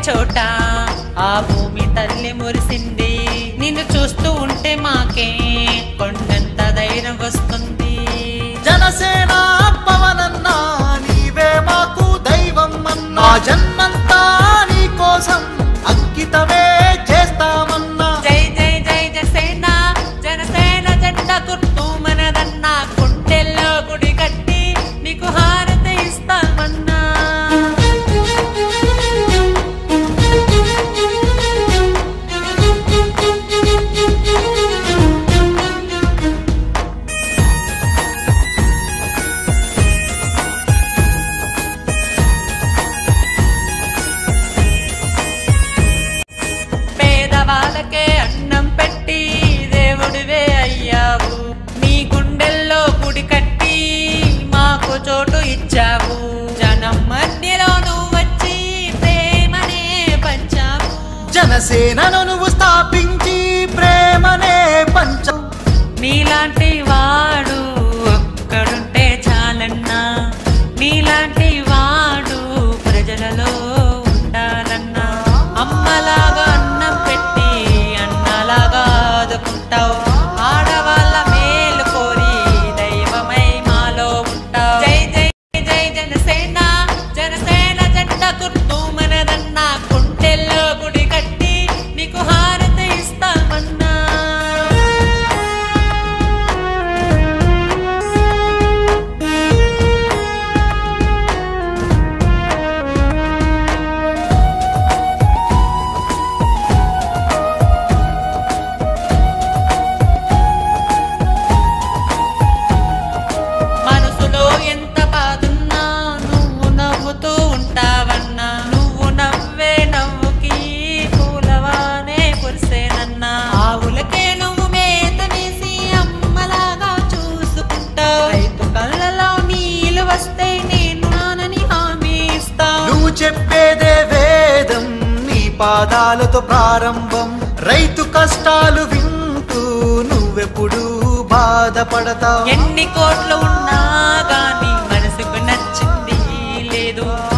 చోట ఆ భూమి తల్లి మురిసింది నిన్ను చూస్తూ ఉంటే మాకే కొండంత ధైర్యం వస్తుంది జనసేన పవనన్నా నీవే మాకు దైవం అన్నా ఆ జన్మంతా నీ కోసం అంకితమే చేస్తామన్నా జై జై జై జనసేన జనసేన జెండా గుర్తు మనదన్న గుండెల్లో గుడి కట్టి నీకు హారతి ఇస్తామన్నా పేదవాళ్ళకే అన్నం పెట్టి దేవుడివే అయ్యావు నీ గుండెల్లో గుడి కట్టి మాకు చోటు ఇచ్చావు జనం మధ్యలో నువ్వు వచ్చి ప్రేమనే పంచావు జనసేనను నువ్వు స్థాపించి ప్రేమనే పంచ నీలాంటి వాడు ఒక్కడుంటే చాలన్నా నీలాంటి వాడు ప్రజలలో ఉండాలన్నా అమ్మలాగా అన్నం పెట్టి అన్నలాగా ఆదుకుంటావు ఆడవాళ్ళ మేలు కోరి దైవమై మాలో ఉంటావు జై జై జై జనసేన జనసేన జెండ గుర్తు మనదన్న గుండెల్లో గుడి కట్టి నీకు హారతి ఇస్తామన్నా మనసులో ఎంత బాధున్నా నువ్వు నవ్వుతూ ఉంటావన్నా నువ్వు నవ్వే నవ్వుకి పూలవానే కురిసేనన్నా ఆవులకే నువ్వు మేతనేసి అమ్మలాగా చూసుకుంటావు రైతు కళ్ళలో నీళ్ళు వస్తే నేను నానని హామీ ఇస్తావు నువ్వు చెప్పేదే వేదం నీ పాదాలతో ప్రారంభం రైతు కష్టాలు వింటూ నువ్వెప్పుడు బాధపడతావు ఎన్ని కోట్లు ఉన్నా గాని మనసుకు నచ్చింది లేదు